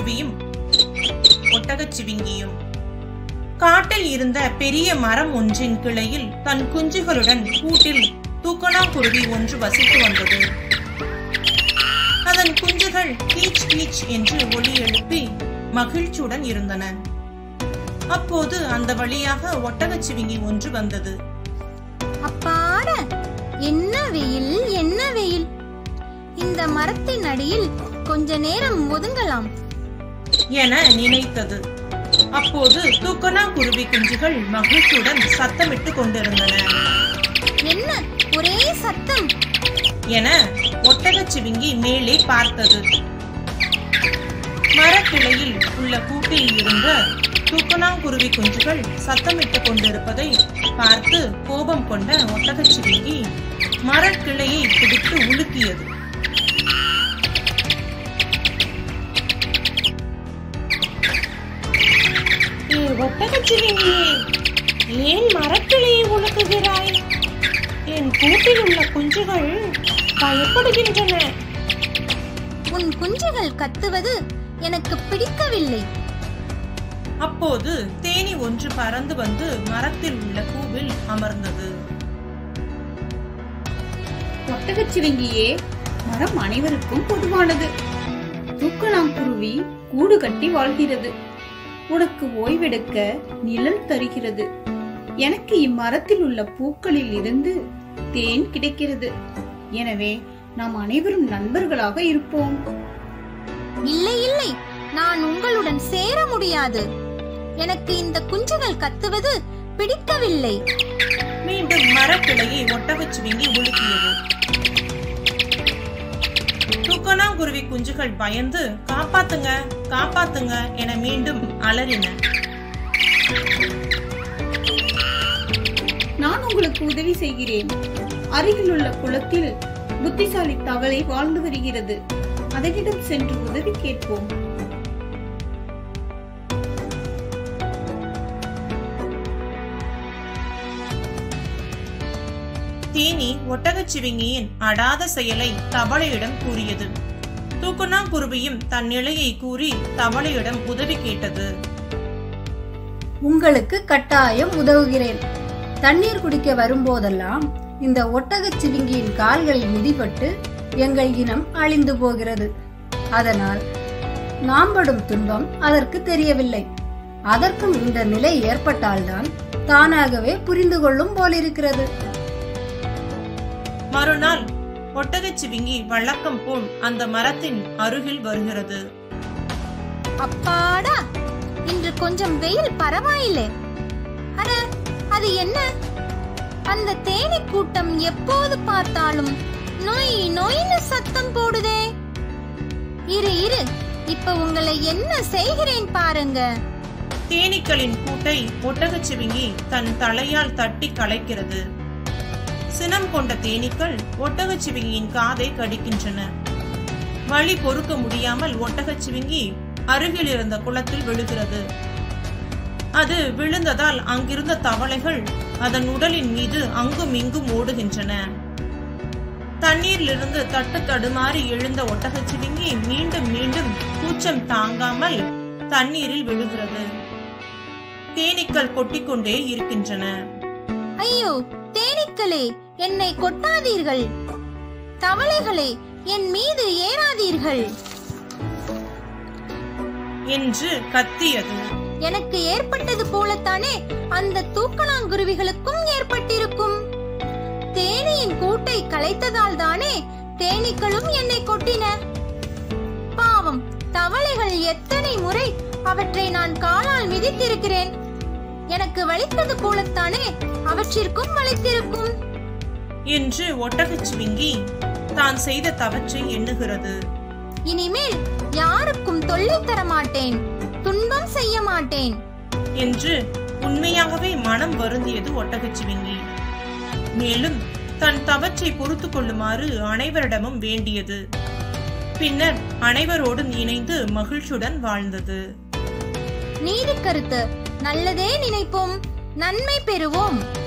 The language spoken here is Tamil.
குருவியும் ஒட்டகச் சிவிங்கியும் காட்டில் இருந்த பெரிய மரம் ஒன்றின் கிளையில் தன் குஞ்சுகளுடன் கூட்டில் தூக்கணாங்குருவி ஒன்று வசித்து வந்தது அதன் குஞ்சுகள் கீச் கீச் என்று ஒலி எழுப்பி மகிழ்ச்சியுடன் இருந்தன அப்போது அந்த வழியாக ஒட்டகச் சிவிங்கி ஒன்று வந்தது அப்பாட என்ன வெயில் என்ன வெயில் இந்த மரத்தின் அடியில் கொஞ்ச நேரம் ஒதுங்கலாம் என நினைத்தது அப்போது தூக்கணாங்குருவி குஞ்சுகள் மகிழ்ச்சியுடன் சத்தமிட்டு கொண்டிருந்தன என்ன ஒரே சத்தம் என ஒட்டகச் சிவிங்கி மேலே பார்த்தது மரக்கிளையில் உள்ள கூட்டில் இருந்த தூக்கணாங்குருவி குஞ்சுகள் சத்தமிட்டு கொண்டிருப்பதை பார்த்து கோபம் கொண்ட ஒட்டகச் சிவிங்கி மரக்கிளையை பிடித்து உலுக்கியது ஏ ஒட்டகச் சிவிங்கியே ஏன் மரக்கிளையை உலுக்குகிறாய் என் கூட்டில் உள்ள குஞ்சுகள் பயப்படுகின்றன உன் குஞ்சுகள் கத்துவது எனக்கு பிடிக்கவில்லை அப்போது தேனி ஒன்று பறந்து வந்து மரத்தில் உள்ள பூவில் அமர்ந்தது ஒட்டகச்சிவிங்கியே மரம் அனைவருக்கும் பொதுவானது தூக்கணாங்குருவி கூடு கட்டி வாழ்கிறது உனக்கு ஓய்வெடுக்க நிழல் தருகிறது எனக்கு இம்மரத்தில் உள்ள பூக்களில் இருந்து தேன் கிடைக்கிறது எனவே நாம் அனைவரும் நண்பர்களாக இருப்போம் இல்லை இல்லை நான் உங்களுடன் சேர முடியாது எனக்கு இந்த குஞ்சுகள் கத்துவது பிடிக்கவில்லை மீண்டும் மரக்கிளையை ஒட்டகச் சிவிங்கி உலுக்கியது தூக்கணாங்குருவி குஞ்சுகள் பயந்து காப்பாத்துங்க காப்பாத்துங்க என மீண்டும் அலறின நான் உங்களுக்கு உதவி செய்கிறேன் அருகில் உள்ள குளத்தில் புத்திசாலி தவளை வாழ்ந்து வருகிறது அதனிடம் சென்று உதவி கேட்போம் தேனி ஒட்டகச் சிவிங்கியின் அடாத செயலை தவளையிடம் கூறியது தூக்கணாங்குருவியும் தன் நிலையை கூறி தவளையிடம் உதவி கேட்டது உங்களுக்கு கட்டாயம் உதவுகிறேன் தண்ணீர் குடிக்க வரும்போதெல்லாம் இந்த ஒட்டகச் சிவிங்கியின் கால்களில் மிதிபட்டு எங்கள் இனம் அழிந்து போகிறது அதனால் நாம் படும் துன்பம் அதற்கு தெரியவில்லை அதற்கும் இந்த நிலை ஏற்பட்டால்தான் தானாகவே புரிந்து கொள்ளும் போலிருக்கிறது மறுநாள் ஒட்டகச் சிவிங்கி வழக்கம் போல் அந்த மரத்தின் அருகில் வருகிறது அப்பாடா இன்று கொஞ்சம் வெயில் பரவாயில்லை அட அது என்ன அந்த தேனி கூட்டம் எப்போது பார்த்தாலும் நொய் நொய்னு சத்தம் போடுதே இரு இரு இப்ப உங்களை என்ன செய்கிறேன் பாருங்க தேனீக்களின் கூட்டை ஒட்டகச் சிவிங்கி தன் தலையால் தட்டி கலைக்கிறது சினம் கொண்ட தேனீக்கள் ஒட்டகச் சிவிங்கியின் காதை கடிக்கின்றன வலி பொறுக்க முடியாமல் ஒட்டகச் சிவிங்கி அருகில் இருந்த குளத்தில் விழுகிறது அது விழுந்ததால் அங்கிருந்த தவளைகள் அதன் உடலின் மீது அங்கும் இங்கும் ஓடுகின்றன தண்ணீரிலிருந்து தட்டு தடுமாறி எழுந்த ஒட்டகச் சிவிங்கி மீண்டும் மீண்டும் கூச்சம் தாங்காமல் தண்ணீரில் விழுகிறது தேனீக்கள் கொட்டிக்கொண்டே இருக்கின்றன ஐயோ தேனீக்களே என்னை கொட்டாதீர்கள் தவளைகளே என் மீது ஏறாதீர்கள் என்று கத்தியது எனக்கு ஏற்பட்டது போலத்தானே அந்த தூக்கணாங்குருவிகளுக்கும் ஏற்பட்டிருக்கும் தேனியின் கூட்டை கலைத்ததால் தானே தேனீக்களும் என்னை கொட்டின பாவம் தவளைகள் எத்தனை முறை அவற்றை நான் காலால் மிதித்திருக்கிறேன் எனக்கு வலித்தது போலத்தானே அவற்றிற்கும் வலித்திருக்கும் என்று ஒட்டகச் சிவிங்கி தான் செய்த தவற்றை எண்ணுகிறது இனிமேல் யாருக்கும் தொல்லை தர மாட்டேன் துன்பம் செய்ய மாட்டேன் என்று உண்மையாகவே மனம் வருந்தியது ஒட்டகச் சிவிங்கி மேலும் தன் தவற்றை பொறுத்து கொள்ளுமாறு அனைவரிடமும் வேண்டியது பின்னர் அனைவரோடும் இணைந்து மகிழ்ச்சியுடன் வாழ்ந்தது நீதி கருத்து நல்லதே நினைப்போம் நன்மை பெறுவோம்